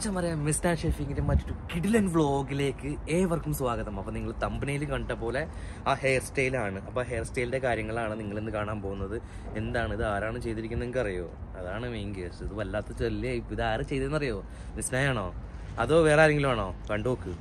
മച്ചമറിയ mister ഷെഫിങ്ങിന്റെ മറ്റൊരു കിഡിലൻ വ്ളോഗിലേക്ക് ഏവർക്കും സ്വാഗതം അപ്പൊ നിങ്ങൾ തമ്പനയിൽ കണ്ട പോലെ ആ ഹെയർ സ്റ്റൈലാണ് അപ്പൊ ഹെയർ സ്റ്റൈലിന്റെ കാര്യങ്ങളാണ് നിങ്ങൾ ഇന്ന് കാണാൻ പോകുന്നത് എന്താണ് ഇത് ആരാണ് ചെയ്തിരിക്കുന്നത് നിങ്ങൾക്ക് അറിയോ അതാണ് മെയിൻ കേസ് ഇത് വല്ലാത്ത ചെല്ലേ ഇത് ആര് ചെയ്തതെന്ന് അറിയോ മിസ്നായാണോ അതോ വേറെ ആരെങ്കിലും ആണോ കണ്ടുനോക്ക്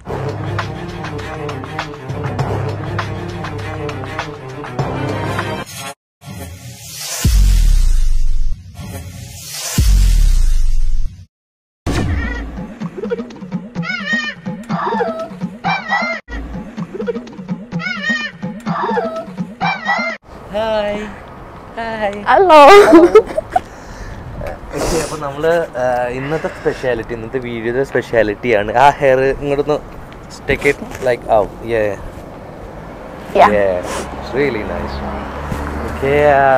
ഹായ് ഹായ് ഹലോ ഓക്കെ അപ്പൊ നമ്മള് ആ, ഇന്നത്തെ സ്പെഷ്യാലിറ്റി ഇന്നത്തെ വീഡിയോയുടെ സ്പെഷ്യാലിറ്റിയാണ് ആ ഹെയർ ഇങ്ങോട്ടൊന്ന് take it like ow yeah Yeah. Really nice okay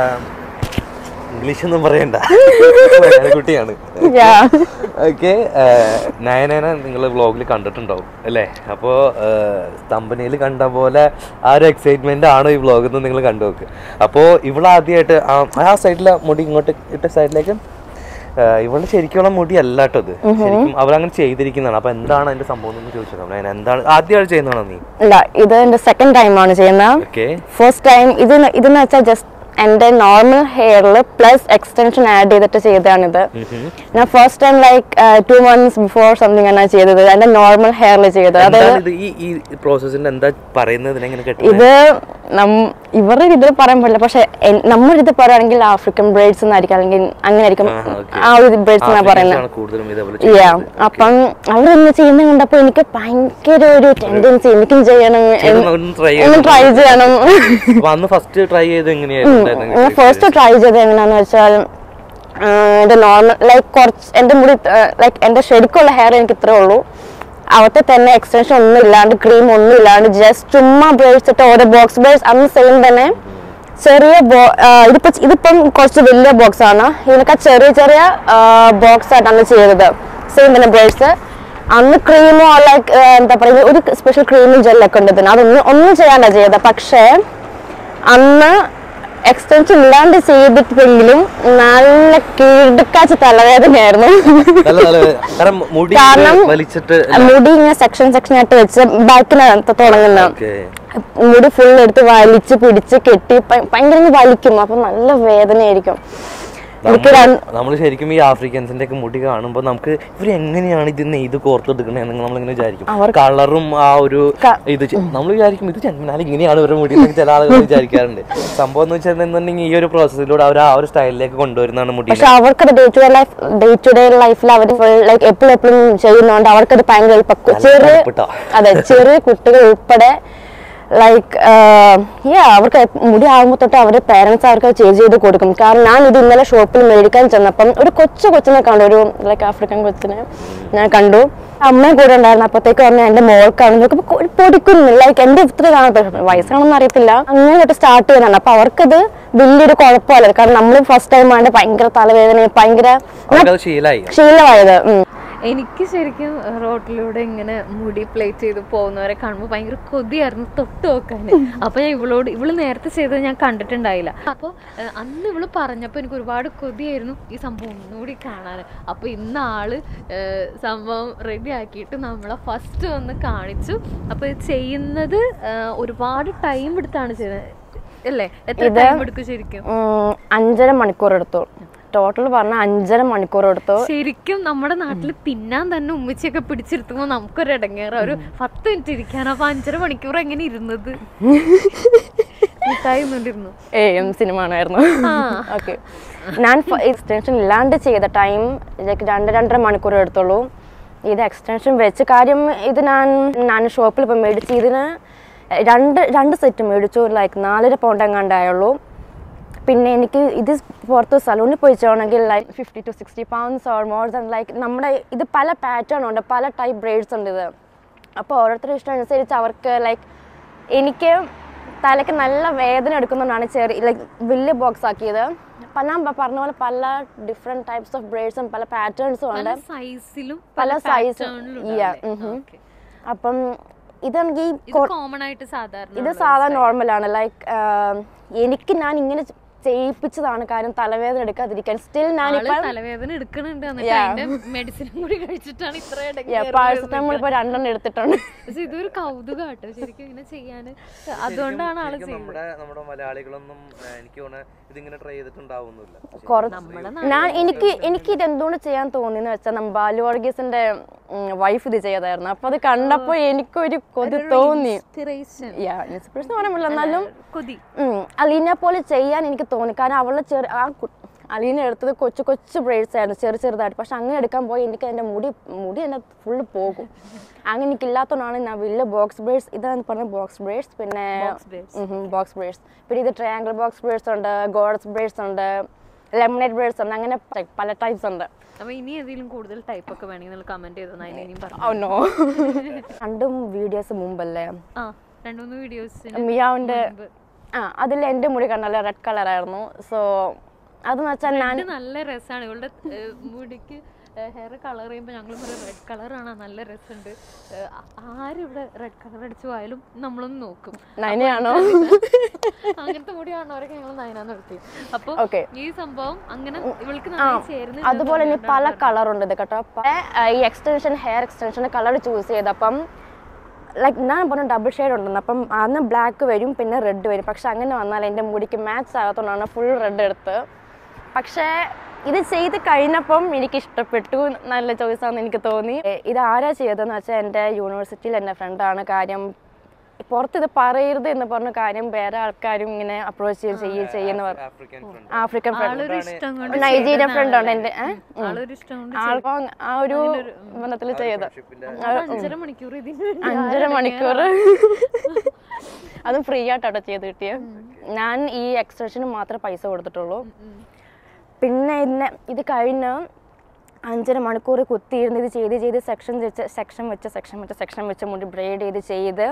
English ഒന്നും പറയണ്ട കുട്ടിയാണ് ഓക്കെ നയനേന നിങ്ങൾ വ്ളോഗിൽ കണ്ടിട്ടുണ്ടാവും അല്ലേ അപ്പോൾ കമ്പനിയിൽ കണ്ട പോലെ ആ ഒരു എക്സൈറ്റ്മെന്റ് ആണ് ഈ വ്ളോഗിൽ നിന്ന് നിങ്ങൾ കണ്ടു നോക്ക് അപ്പോൾ ഇവളാദ്യമായിട്ട് ആ സൈഡിലെ മുടി ഇങ്ങോട്ട് ഇട്ട സൈഡിലേക്ക് ഇവളുടെ ശരിക്കുള്ള മുടി അല്ല കേട്ടോ ഇത് ശരിക്കും അവരങ്ങനെ ചെയ്തിരിക്കുന്നതാണ് അപ്പൊ എന്താണ് അതിന്റെ സംഭവം എന്ന് ചോദിച്ചത് നയന എന്താണ് ആദ്യമായിട്ട് ചെയ്യുന്നതാണോ നീ ഇല്ല ഇത് എന്റെ സെക്കൻഡ് ടൈം ആണ് ചെയ്യുന്നത് ഓക്കെ ഫസ്റ്റ് ടൈം ഇത് ഇതെന്ന് വെച്ചാൽ ജസ്റ്റ് എന്റെ നോർമൽ ഹെയറിൽ പ്ലസ് എക്സ്റ്റൻഷൻ ആഡ് ചെയ്തിട്ട് ചെയ്തതാണിത് ഞാൻ first time like two months before something ആണ് ചെയ്തത് എന്റെ നോർമൽ ഹെയറിൽ ചെയ്തത് അതായത് എന്താണ് ഇത് ഈ ഈ പ്രോസസ്സിന്റെ എന്താ പറയുന്നത് ഇതിനെങ്ങനെ കെട്ടുന്നത് ഇത് നം- ഇവരുടെ ഇതിൽ പറയാൻ പറ്റില്ല പക്ഷെ എൻ- നമ്മുടെ ഇത് പറയുകയാണെങ്കിൽ ആഫ്രിക്കൻ ബ്രൈഡ്സ് എന്നായിരിക്കും അല്ലെങ്കിൽ അങ്ങനെ ആയിരിക്കും ആഹാ, okay. ആ ഒരു ബ്രൈഡ്സ് എന്നാ പറയുന്നത് ആണ് കൂടുതലും ഇതേപോലെ Yeah. ചെയ്യുന്നത്. അപ്പം അവരൊന്ന് ചെയ്യുന്നത് കണ്ടപ്പോ എനിക്ക് ഭയങ്കര ഒരു ടെൻഡൻസി എനിക്കും ചെയ്യണം ചെയ്ത് ഒന്ന് try ചെയ്യണം. ഒന്ന് ട്രൈ ചെയ്യണം അപ്പൊ അന്ന് ഫസ്റ്റ് ട്രൈ ചെയ്ത് എങ്ങനെയായിരുന്നു ഉണ്ടായിരുന്നത് ഞാൻ ഫസ്റ്റ് ട്രൈ ചെയ്തത് എങ്ങനെയാന്ന് വെച്ചാൽ ആ, എന്റെ നോർമൽ ലൈക്ക് കുറച്ച് എന്റെ മുടി ലൈക്ക് എന്റെ ശരിക്കുള്ള ഹെയർ എനിക്ക് ഇത്രേ ഉള്ളൂ അവിടുത്തെ തന്നെ എക്സ്റ്റൻഷൻ ഒന്നും ഇല്ലാണ്ട് ക്രീം ഒന്നും ഇല്ലാണ്ട് ജസ്റ്റ് ചുമ്മാ ബ്രേഡ്സ് ഇട്ട് ഓരോ ബോക്സ് ബ്രേഡ്സ് അന്ന് സെയിം തന്നെ ചെറിയ ബോ ആ, ഇതിപ്പോ ഇതിപ്പം കുറച്ച് വലിയ ബോക്സ് ആണ് ഇതിനൊക്കെ ചെറിയ ചെറിയ ബോക്സ് ആയിട്ടാണ് ചെയ്തത് സെയിം തന്നെ ബ്രേഡ്സ് അന്ന് ക്രീമോ ലൈക്ക് എന്താ പറയുക ഒരു സ്പെഷ്യൽ ക്രീമും ജെല്ലൊക്കെ ഉണ്ട് ഇതിന് അതൊന്നും ഒന്നും ചെയ്യാണ്ട ചെയ്തത് പക്ഷേ അന്ന് എക്സ്റ്റൻഷൻ ഇല്ലാണ്ട് ചെയ്തിട്ടെങ്കിലും നല്ല കിടുക്കാച്ച തലവേദനയായിരുന്നു നല്ല നല്ല കാരണം മുടി കാരണം വലിച്ചിട്ട് മുടി ഇങ്ങനെ സെക്ഷൻ സെക്ഷൻ ആയിട്ട് വെച്ച് ബാക്കിലാണ് തുടങ്ങുന്ന ഓക്കെ മുടി ഫുൾ എടുത്ത് വലിച്ച് പിടിച്ച് കെട്ടി ഭ- ഭയങ്കര അങ്ങ് വലിക്കും അപ്പൊ നല്ല വേദനയായിരിക്കും എനിക്ക് രണ്ട് നമ്മൾ ശരിക്കും ഈ ആഫ്രിക്കൻസിന്റെ ഒക്കെ മുടി കാണുമ്പോൾ നമുക്ക് ഇവർ എങ്ങനെയാണ് ഇത് നെയ്ത് കോർത്തെടുക്കണേന്ന് നമ്മളിങ്ങനെ വിചാരിക്കും കളറും ആ ഒരു ക- ഇത് നമ്മൾ വിചാരിക്കും ഇത് ചെന്നാൽ ഇങ്ങനെയാണ് ഇവരുടെ മുടി എന്നൊക്കെ ചില ആളുകൾ വിചാരിക്കാറുണ്ട് സംഭവം എന്ന് വെച്ചിട്ടുണ്ടെന്നുണ്ടെങ്കിൽ ഈ ഒരു പ്രോസസ്സിലൂടെ അവർ ആ ഒരു സ്റ്റൈലിലേക്ക് കൊണ്ടുവരുന്നതാണ് മുടി പക്ഷെ അവർക്കത് day to day life day to day ലൈഫിൽ അവർ ലൈക്ക് എപ്പോഴും എപ്പോഴും ചെയ്യുന്നതുകൊണ്ട് അവർക്കത് ഭയങ്കര ഇപ്പൊ കു- ചെറിയ തണുപ്പിട്ടാ. അതെ ചെറിയ കുട്ടികൾ ഉൾപ്പെടെ ലൈക്ക് യാ അവർക്ക് മുടി ആകുമ്പോൾ തൊട്ട് അവരുടെ പേരൻസ് അവർക്ക് അത് ചെയ്ത് ചെയ്ത് കൊടുക്കും കാരണം ഞാൻ ഇത് ഇന്നലെ ഷോപ്പിൽ മേടിക്കാൻ ചെന്നപ്പം ഒരു കൊച്ചു കൊച്ചിനെ കണ്ടു ഒരു ലൈക്ക് ആഫ്രിക്കൻ കൊച്ചിനെ ഞാൻ കണ്ടു അമ്മയും കൂടെ ഉണ്ടായിരുന്നു അപ്പത്തേക്ക് പറഞ്ഞ എന്റെ മോൾക്കാണ് നോക്കുമ്പോ ഒരു പൊടിക്കുന്നു ലൈക്ക് എന്റെ ഇത്ര കാണത്തെ വയസ്സാണെന്ന് അറിയത്തില്ല അങ്ങനെ തൊട്ട് സ്റ്റാർട്ട് ചെയ്യുന്നതാണ് അപ്പൊ അവർക്കത് വലിയൊരു കുഴപ്പമല്ല കാരണം നമ്മൾ ഫസ്റ്റ് ടൈം ആണ്ട് ഭയങ്കര തലവേദനയും ഭയങ്കര അവർക്കത് ശീലായി ശീലമായത് ഉം. എനിക്ക് ശരിക്കും റോട്ടിലൂടെ ഇങ്ങനെ മുടി പ്ലേറ്റ് ചെയ്ത് പോകുന്നവരെ കാണുമ്പോൾ ഭയങ്കര കൊതിയായിരുന്നു തൊട്ട് നോക്കാൻ അപ്പൊ ഞാൻ ഇവളോട് ഇവള് നേരത്തെ ചെയ്തത് ഞാൻ കണ്ടിട്ടുണ്ടായില്ല അപ്പോൾ അന്ന് ഇവള് പറഞ്ഞപ്പോൾ എനിക്ക് ഒരുപാട് കൊതിയായിരുന്നു ഈ സംഭവം ഒന്നുകൂടി കാണാൻ അപ്പൊ ഇന്ന് ആള് ഏഹ്, സംഭവം റെഡി ആക്കിയിട്ട് നമ്മളെ ഫസ്റ്റ് വന്ന് കാണിച്ചു അപ്പൊ ഇത് ചെയ്യുന്നത് ഏഹ്, ഒരുപാട് ടൈം എടുത്താണ് ചെയ്യുന്നത് അല്ലേ എത്ര ടൈം എടുക്കും ശരിക്കും ഉം, അഞ്ചര മണിക്കൂർ എടുത്തു ടോട്ടൽ പറഞ്ഞ അഞ്ചര മണിക്കൂർ എടുത്തു ശരിക്കും നമ്മുടെ നാട്ടിൽ തിന്നാൻ തന്നെ ഉമ്മച്ചിയൊക്കെ പിടിച്ചിരുത്തുമ്പോ നമുക്കൊരു ഇടങ്ങേറ ഒരു പത്ത് മിനിറ്റ് ഇരിക്കാൻ അപ്പൊ അഞ്ചര മണിക്കൂർ എങ്ങനെ ഇരുന്നത് മിഠായി നിന്നിരുന്നു എ എം സിനിമ ആണായിരുന്നു ആ. ഓക്കെ ഞാൻ എക്സ്റ്റൻഷൻ ഇല്ലാണ്ട് ചെയ്ത ടൈം ലൈക്ക് രണ്ട് രണ്ടര മണിക്കൂർ എടുത്തുള്ളൂ ഇത് എക്സ്റ്റൻഷൻ വെച്ച് കാര്യം ഇത് ഞാൻ ഞാൻ ഷോപ്പിൽ ഇപ്പം മേടിച്ച് ഇതിന് രണ്ട് രണ്ട് സെറ്റ് മേടിച്ചു ലൈക്ക് നാലര പൗണ്ട് എങ്ങാണ്ടായുള്ളൂ പിന്നെ എനിക്ക് ഇത് പുറത്ത് സലൂണിൽ പോയി ചെയ്യണമെങ്കിൽ like fifty to sixty pounds or more than like നമ്മുടെ ഇത് പല പാറ്റേൺ ഉണ്ട് പല ടൈപ്പ് ബ്രേഡ്സ് ഉണ്ട് ഇത് അപ്പോൾ ഓരോരുത്തരുടെ ഇഷ്ടം അനുസരിച്ച് അവർക്ക് ലൈക്ക് എനിക്ക് തലയ്ക്ക് നല്ല വേദന എടുക്കുന്നതുകൊണ്ടാണ് ചെറിയ ലൈക്ക് വലിയ ബോക്സ് ആക്കിയത് അപ്പം ഞാൻ പ- പറഞ്ഞ പോലെ പല ഡിഫറെൻറ്റ് ടൈപ്സ് ഓഫ് ബ്രേഡ്സും പല പാറ്റേൺസും ഉണ്ട് പല സൈസിലും പല സൈസ് patternലും yeah, ഉണ്ടാവില്ലേ? mhm. Okay. അപ്പം ഇതാണെങ്കിൽ ഇത് കോമൺ ആയിട്ട് സാധാരണ ഇത് സാധാ നോർമലാണ് ലൈക്ക് എനിക്ക് ഞാൻ ഇങ്ങനെ ചെയ്യിപ്പിച്ചതാണ് കാര്യം തലവേദന എടുക്കാതിരിക്കാൻ സ്റ്റിൽ ആള് ഞാനിപ്പം തലവേദന എടുക്കണുണ്ട് എന്നിട്ട് Yeah. അതിന്റെ മെഡിസിനും കൂടി കഴിച്ചിട്ടാണ് ഇത്ര പാരസെറ്റമോൾ ഇപ്പൊ രണ്ടെണ്ണം എടുത്തിട്ടുണ്ട് പക്ഷെ ഇതൊരു കൗതുകാട്ടോ ശരിക്കും ഇങ്ങനെ ചെയ്യാന് അതുകൊണ്ടാണ് ആള് ശരിക്കും ചെയ്യുന്നത് നമ്മുടെ നമ്മുടെ മലയാളികളൊന്നും ഏഹ്, എനിക്ക് തോന്നുന്നു ഇതിങ്ങനെ ട്രൈ ചെയ്തിട്ടുണ്ടാവുന്നില്ല കുറച്ച് ഞാൻ എനിക്ക് എനിക്ക് ഇത് എന്തുകൊണ്ട് ചെയ്യാൻ തോന്നിയെന്ന് വെച്ചാൽ നമ്മ ബാലു വർഗീസിന്റെ വൈഫ് ഇത് ചെയ്തായിരുന്നു അപ്പൊ അത് കണ്ടപ്പോ എനിക്കൊരു കൊതി തോന്നി Inspiration. ഇൻസ്പിറേഷൻ പറയാൻ പറ്റില്ല എന്നാലും കൊതി ഉം, അലീനെ പോലെ ചെയ്യാൻ എനിക്ക് തോന്നി കാരണം അവള് ചെറു ആ കു- അലീന എടുത്തത് കൊച്ചു കൊച്ചു ബ്രേഡ്സ് ആയിരുന്നു ചെറു ചെറുതായിട്ട് പക്ഷെ അങ്ങനെ എടുക്കാൻ പോയി എനിക്ക് എൻ്റെ മുടി മുടി എന്നെ ഫുള്ള് പോകും അങ്ങനെ എനിക്ക് ഇല്ലാത്തതുകൊണ്ടാണ് ഞാൻ വലിയ ബോക്സ് ബ്രേഡ്സ് ഇതാണ് പറഞ്ഞ ബോക്സ് ബ്രേഡ്സ് പിന്നെ braids. ബോക്സ് ബ്രേഡ്സ് പിന്നെ ഇത് ട്രയാങ്കിൾ ബോക്സ് ബ്രേഡ്സ് ഉണ്ട് ഗോഡ്സ് ബ്രേഡ്സ് ഉണ്ട് ലെമണേറ്റ് ബ്രേഡ്സ് ഉണ്ട് അങ്ങനെ പ- പല ടൈപ്സ് ഉണ്ട് അപ്പൊ ഇനി ഏതെങ്കിലും കൂടുതൽ ടൈപ്പ് ഒക്കെ വേണമെങ്കിൽ നിങ്ങൾ കമന്റ് ചെയ്തോ ഞാൻ ഇനിയും പറഞ്ഞു ഓ നോ രണ്ടും വീഡിയോസ് മുമ്പല്ലേ ആ രണ്ടു മൂന്ന് വീഡിയോസ് മിയാവിൻ്റെ ആ അതിൽ എൻ്റെ മുടി കണ്ടല്ലോ റെഡ് കളറായിരുന്നു സോ അതെന്ന് വെച്ചാൽ ഞാൻ നല്ല രസമാണ് ഇവളുടെ ഏഹ്, മുടിക്ക് ഹെയർ കളർ ചെയ്യുമ്പോൾ ഞങ്ങൾ പറയും റെഡ് കളറാണ് നല്ല രസമുണ്ട് ഏഹ്, ആ- ആരിവിടെ റെഡ് കളർ അടിച്ചു പോയാലും നമ്മളൊന്ന് നോക്കും നൈനയാണോ അങ്ങനത്തെ മുടി കാണുന്നവരൊക്കെ ഞങ്ങൾ നയനാന്ന് നിർത്തി അപ്പൊ Okay. ഈ സംഭവം അങ്ങനെ ഇവൾക്ക് നന്നായി ചേരുന്ന അതുപോലെ ഇനി പല കളറുണ്ട് ഇത് കേട്ടോ അപ്പൊ, ആ, ഈ extension hair extension colour choose ചെയ്തപ്പം ലൈക്ക് ഞാൻ പറഞ്ഞു ഡബിൾ ഷെയ്ഡ് ഉണ്ടെന്ന് അപ്പം അന്ന് ബ്ലാക്ക് വരും പിന്നെ റെഡ് വരും പക്ഷെ അങ്ങനെ വന്നാൽ എൻ്റെ മുടിക്ക് മാച്ച് ആകത്തോണ്ടാണ് ഫുൾ റെഡ് എടുത്ത് പക്ഷേ ഇത് ചെയ്ത് കഴിഞ്ഞപ്പം എനിക്ക് ഇഷ്ടപ്പെട്ടു നല്ല ചോയ്സ് ആണെന്ന് എനിക്ക് തോന്നി ഏ, ഇത് ആരാ ചെയ്തതെന്ന് വെച്ചാൽ എൻ്റെ യൂണിവേഴ്സിറ്റിയിൽ എൻ്റെ ഫ്രണ്ടാണ് കാര്യം പുറത്ത് ഇത് പറയരുത് എന്ന് പറഞ്ഞ കാര്യം വേറെ ആൾക്കാരും ഇങ്ങനെ അപ്രോച്ച് ചെയ്യുകയും ചെയ്യുകയും ചെയ്യുന്ന പറഞ്ഞു ആഫ്രിക്കൻ ഫ്രണ്ട് ആഫ്രിക്കൻ ഫ്രണ്ട് ആളൊരു ഇഷ്ടം കൊണ്ട് നൈജീരിയൻ ഫ്രണ്ട് ഉണ്ട് എൻ്റെ ഏ? ഉം. ആളൊരു ഇഷ്ടം കൊണ്ട് ആൾക്കോ ആ ഒരു ബന്ധത്തിൽ ചെയ്ത അത് അഞ്ചര മണിക്കൂർ ഇതിന് വേണ്ടി അഞ്ചര മണിക്കൂർ അതും ഫ്രീ ആയിട്ടാട്ടോ ചെയ്ത് കിട്ടിയ ഞാൻ ഈ എക്സ്റ്റൻഷന് മാത്രമേ പൈസ കൊടുത്തിട്ടുള്ളൂ പിന്നെ ഇന്ന് ഇത് കഴിഞ്ഞ് അഞ്ചര മണിക്കൂർ കുത്തിയിരുന്ന് ഇത് ചെയ്ത് ചെയ്ത് സെക്ഷൻ വെച്ച് സെക്ഷൻ വെച്ച് സെക്ഷൻ വെച്ച് സെക്ഷൻ വെച്ച് മുടി ബ്രേഡ് ചെയ്ത് ചെയ്ത്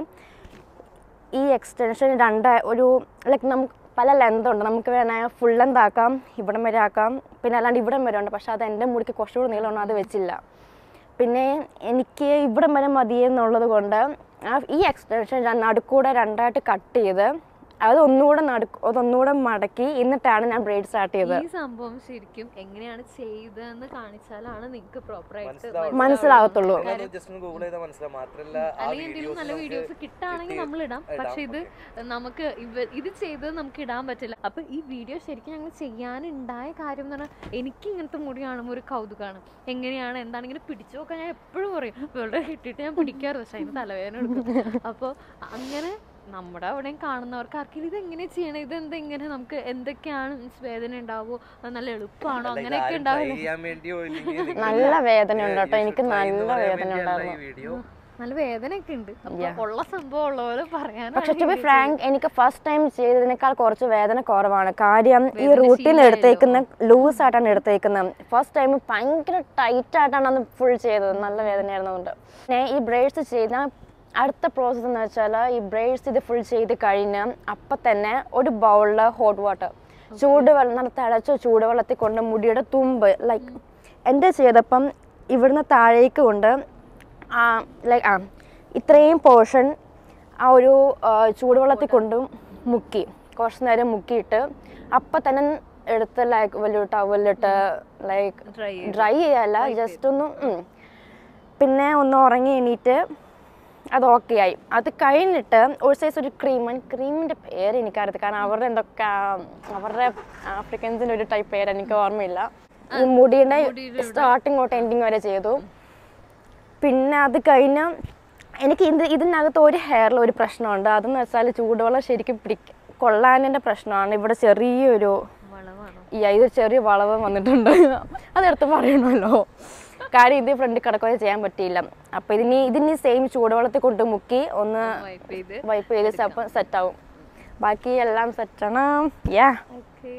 ഈ എക്സ്റ്റൻഷൻ രണ്ട് ഒരു ലൈക്ക് നമുക്ക് പല ലെന്ത് ഉണ്ട് നമുക്ക് വേണമെങ്കിൽ ഫുൾ ലെന്ത് ആക്കാം ഇവിടം വരെ ആക്കാം പിന്നെ അല്ലാണ്ട് ഇവിടം വരെ ഉണ്ട് പക്ഷെ അത് എൻ്റെ മുടിക്ക് കുറച്ചുകൂടി നീളമാണ് അത് വെച്ചില്ല പിന്നെ എനിക്ക് ഇവിടം വരെ മതിയെന്നുള്ളത് കൊണ്ട് ആ ഈ എക്സ്റ്റൻഷൻ ഞാൻ നടുക്കൂടെ രണ്ടായിട്ട് കട്ട് ചെയ്ത് അത് ഒന്നുകൂടെ നടു അതൊന്നുകൂടെ മടക്കി എന്നിട്ടാണ് ഞാൻ ബ്രേഡ് സ്റ്റാർട്ട് ചെയ്തത് ഈ സംഭവം ശരിക്കും എങ്ങനെയാണ് ചെയ്തതെന്ന് കാണിച്ചാലാണ് നിങ്ങൾക്ക് പ്രോപ്പർ ആയിട്ട് മനസ്സിലാകത്തുള്ളൂ ജസ്റ്റ് ഒന്ന് ഗൂഗിൾ ചെയ്താൽ മനസ്സിലാവും മാത്രല്ല ആ അല്ലെങ്കിൽ എന്തെങ്കിലും നല്ല വീഡിയോസ് കിട്ടുകയാണെങ്കിൽ നമ്മൾ ഇടാം പക്ഷെ ഇത് നമുക്ക് ഇവ ഇത് ചെയ്തത് നമുക്ക് ഇടാൻ പറ്റില്ല അപ്പൊ ഈ വീഡിയോ ശരിക്കും ഞങ്ങൾ ചെയ്യാനുണ്ടായ കാര്യം എന്ന് പറഞ്ഞാൽ എനിക്ക് ഇങ്ങനത്തെ മുടി കാണുമ്പോൾ ഒരു കൗതുകമാണ് എങ്ങനെയാണ് എന്താണ് ഇങ്ങനെ പിടിച്ചു നോക്കാൻ ഞാൻ എപ്പോഴും പറയും ഇവളുടെ കിട്ടിയിട്ട് ഞാൻ പിടിക്കാറ് പക്ഷെ അതിന് തലവേദന എടുക്കും അപ്പോൾ അങ്ങനെ നമ്മുടെ അവിടെയും കാണുന്നവർക്ക് ആർക്കെങ്കിലും ഇത് എങ്ങനെ ചെയ്യണം ഇത് എന്താ ഇങ്ങനെ നമുക്ക് എന്തൊക്കെയാണ് മീൻസ് വേദന ഉണ്ടാവുമോ അത് നല്ല എളുപ്പമാണോ അങ്ങനെയൊക്കെ ഉണ്ടാവില്ല ചെയ്യാൻ വേണ്ടിയോ ഇല്ലെങ്കിൽ നല്ല വേദന ഉണ്ട് കേട്ടോ എനിക്ക് നല്ല വേദന ഈ ഉണ്ടായിരുന്നു വീഡിയോ നല്ല വേദനയൊക്കെ ഉണ്ട് അപ്പൊ ഉള്ള സംഭവം ഉള്ള പോലെ പറയാനാണ് പക്ഷെ ടു ബി ഫ്രാങ്ക് എനിക്ക് ഫസ്റ്റ് ടൈം ചെയ്തതിനേക്കാൾ കുറച്ച് വേദന കുറവാണ് കാര്യം ഈ റൂട്ടീൻ എടുത്തേക്കുന്ന ലൂസ് ആയിട്ടാണ് എടുത്തേക്കുന്നത് ഫസ്റ്റ് ടൈം ഭയങ്കര ടൈറ്റ് ആയിട്ടാണ് അന്ന് ഫുൾ ചെയ്തത് നല്ല വേദനയായിരുന്നതുകൊണ്ട് പിന്നെ ഈ ബ്രേഡ്സ് ചെയ്ത അടുത്ത പ്രോസസ്സ് എന്ന് വെച്ചാൽ ഈ ബ്രേഡ്സ് ഇത് ഫുൾ ചെയ്ത് കഴിഞ്ഞ് അപ്പം തന്നെ ഒരു ബൗളിൽ ഹോട്ട് വാട്ടർ ചൂടുവെള്ളം നല്ല തിളച്ച ചൂടുവെള്ളത്തിൽ കൊണ്ട് മുടിയുടെ തുമ്പ് ലൈക്ക് എൻ്റെ ചെയ്തപ്പം ഇവിടുന്ന് താഴേക്ക് കൊണ്ട് ആ ലൈക്ക് ആ ഇത്രയും പോർഷൻ ആ ഒരു ആ, ചൂടുവെള്ളത്തിൽ കൊണ്ട് മുക്കി കുറച്ച് നേരം മുക്കിയിട്ട് അപ്പം തന്നെ എടുത്ത് ലൈക്ക് വലിയ ടവലിട്ട് ലൈക്ക് Dry ഡ്രൈ ചെയ്യല്ല ജസ്റ്റ് ഒന്ന് ഉം. പിന്നെ ഒന്ന് ഉറങ്ങി എണീറ്റ് അത് ഓക്കെ ആയി അത് കഴിഞ്ഞിട്ട് ഒരു സൈസ് ഒരു ക്രീം ക്രീമിൻ്റെ പേര് എനിക്കറിയത്തില്ല കാരണം അവരുടെ എന്തൊക്കെ ആ, അവരുടെ ആഫ്രിക്കൻസിൻ്റെ ഒരു ടൈപ്പ് പേര് എനിക്ക് ഓർമ്മയില്ല ഈ മുടിയുടെ സ്റ്റാർട്ടിങ് തൊട്ട് എൻഡിങ് വരെ ചെയ്തു പിന്നെ അത് കഴിഞ്ഞ് എനിക്ക് ഇത് ഇതിനകത്ത് ഒരു ഹെയറിൽ ഒരു പ്രശ്നമുണ്ട് അതെന്ന് വെച്ചാൽ ചൂടുവെള്ളം ശരിക്കും പിടിക്ക കൊള്ളാനിൻ്റെ പ്രശ്നമാണ് ഇവിടെ ചെറിയൊരു വളവാണോ ഈ ഇത് ചെറിയ വളവ് വന്നിട്ടുണ്ട് അതെടുത്ത് പറയണമല്ലോ കാര്യം ഇത് ഫ്രണ്ടിൽ കിടക്കുകയോ ചെയ്യാൻ പറ്റിയില്ല അപ്പോൾ ഇതിനി ഇതിനി സെയിം ചൂടുവെള്ളത്തിൽ കൊണ്ട് മുക്കി ഒന്ന് വൈപ്പ് ചെയ്ത് വൈപ്പ് ചെയ്ത് അപ്പം സെറ്റാവും ബാക്കി എല്ലാം സെറ്റാണ് യാ ഓക്കെ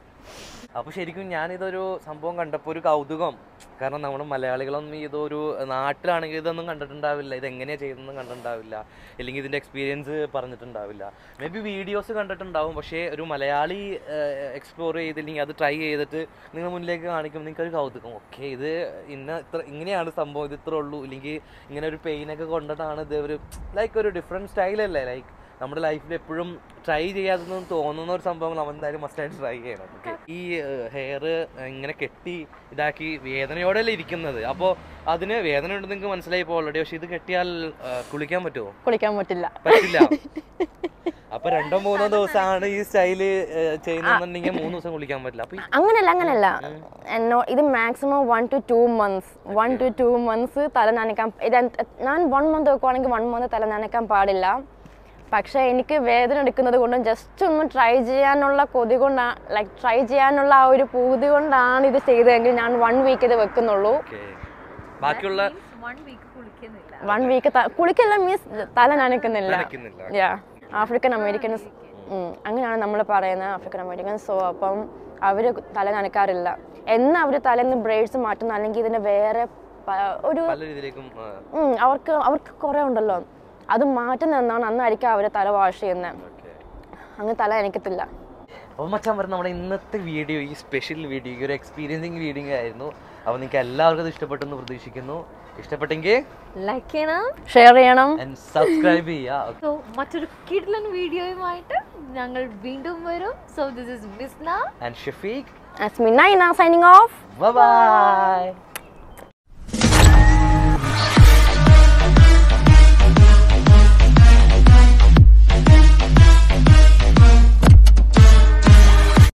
അപ്പൊ ശരിക്കും ഞാനിതൊരു സംഭവം കണ്ടപ്പോൾ ഒരു കൗതുകം കാരണം നമ്മുടെ മലയാളികളൊന്നും ഇതൊരു നാട്ടിലാണെങ്കിൽ ഇതൊന്നും കണ്ടിട്ടുണ്ടാവില്ല ഇത് എങ്ങനെയാ ചെയ്തതെന്നും കണ്ടിട്ടുണ്ടാവില്ല അല്ലെങ്കിൽ ഇതിന്റെ എക്സ്പീരിയൻസ് പറഞ്ഞിട്ടുണ്ടാവില്ല മേ ബി വീഡിയോസ് കണ്ടിട്ടുണ്ടാവും പക്ഷേ ഒരു മലയാളി എക്സ്പ്ലോർ ചെയ്തില്ലെങ്കിൽ അത് ട്രൈ ചെയ്തിട്ട് നിങ്ങൾ മുന്നിലേക്ക് കാണിക്കുമ്പോൾ നിങ്ങൾക്ക് ഒരു കൗതുകം ഓക്കെ ഇത് ഇന്ന ഇത്ര ഇങ്ങനെയാണ് സംഭവം ഇത് ഇത്ര ഉള്ളൂ ഇല്ലെങ്കിൽ ഇങ്ങനെ ഒരു പെയിനൊക്കെ കൊണ്ടിട്ടാണ് ഇത് ഒരു ലൈക്ക് ഒരു ഡിഫറെൻറ്റ് സ്റ്റൈലല്ലേ ലൈക്ക് നമ്മുടെ ലൈഫിൽ എപ്പോഴും ട്രൈ ചെയ്യാതെന്ന് തോന്നുന്ന ഒരു സംഭവം നമ്മൾ എന്തായാലും മസ്റ്റായിട്ട് ട്രൈ ചെയ്യണം Okay. ഈ ഹെയർ ഇങ്ങനെ കെട്ടി ഇതാക്കി വേദനയോടെയല്ലേ ഇരിക്കുന്നത് അപ്പോൾ അതിന് വേദന ഉണ്ടെന്ന് നിങ്ങൾക്ക് മനസ്സിലായി ഇപ്പോൾ ഓൾറെഡി പക്ഷെ ഇത് കെട്ടിയാൽ ആ, കുളിക്കാൻ പറ്റുമോ കുളിക്കാൻ പറ്റില്ല പറ്റില്ല അപ്പൊ രണ്ടോ മൂന്നോ ദിവസമാണ് ഈ സ്റ്റൈല് ചെയ്യുന്നുണ്ടെങ്കിൽ മൂന്ന് ദിവസം കുളിക്കാൻ പറ്റില്ല അപ്പൊ ഈ അങ്ങനെയല്ല അങ്ങനെയല്ല എന്നോ ഇത് maximum one two two months one two two months തല നനയ്ക്കാൻ ഇത് എന്ത്- ഞാൻ വൺ മന്ത് വെക്കുവാണെങ്കിൽ വൺ മന്ത് തല നനയ്ക്കാൻ പാടില്ല പക്ഷേ എനിക്ക് വേദന എടുക്കുന്നത് കൊണ്ടും ജസ്റ്റ് ഒന്ന് ട്രൈ ചെയ്യാനുള്ള കൊതി കൊണ്ടാണ് ലൈക്ക് ട്രൈ ചെയ്യാനുള്ള ആ ഒരു പൂതി കൊണ്ടാണ് ഇത് ചെയ്തതെങ്കിൽ ഞാൻ വൺ വീക്ക് ഇത് വെക്കുന്നുള്ളൂ okay. ബാക്കിയുള്ള വൺ വീക്ക് കുളിക്കുന്നില്ല വൺ വീക്ക് കുളിക്കല്ല മീൻസ് തല നനയ്ക്കുന്നില്ല നനയ്ക്കുന്നില്ല. യാ ആഫ്രിക്കൻ അമേരിക്കൻസ് അങ്ങനെയാണ് നമ്മൾ പറയുന്നത് ആഫ്രിക്കൻ അമേരിക്കൻസ് സോ അപ്പം അവർ തല നനക്കാറില്ല എന്ന് അവർ തലേന്ന് ബ്രേഡ്സ് മാറ്റുന്ന അല്ലെങ്കിൽ ഇതിന് വേറെ പ- ഒരു പല രീതിയിലേക്കും ആ, ഉം, അവർക്ക് അവർക്ക് കുറേ ഉണ്ടല്ലോ അത് മാറ്റുന്ന എന്നാണ് അന്നായിരിക്കും അവർ തല വാഷ് ചെയ്യുന്നത് okay. അങ്ങ് തല നനയ്ക്കത്തില്ല അപ്പോൾ മച്ചാൻ പറഞ്ഞ നമ്മുടെ ഇന്നത്തെ വീഡിയോ ഈ സ്പെഷ്യൽ വീഡിയോ ഈ ഒരു എക്സ്പീരിയൻസിങ് വീഡിയോ ആയിരുന്നു അപ്പോൾ നിങ്ങൾക്ക് എല്ലാവർക്കും അത് ഇഷ്ടപ്പെട്ടെന്ന് പ്രതീക്ഷിക്കുന്നു ഇഷ്ടപ്പെട്ടെങ്കിൽ ലൈക്ക് ചെയ്യണം ഷെയർ ചെയ്യണം സബ്സ്ക്രൈബ് ചെയ്യുക സോ മറ്റൊരു കിഡ്ലൻ വീഡിയോയുമായിട്ട് ഞങ്ങൾ വീണ്ടും വരും so this is Bisna and Shafeeq Asmina signing off by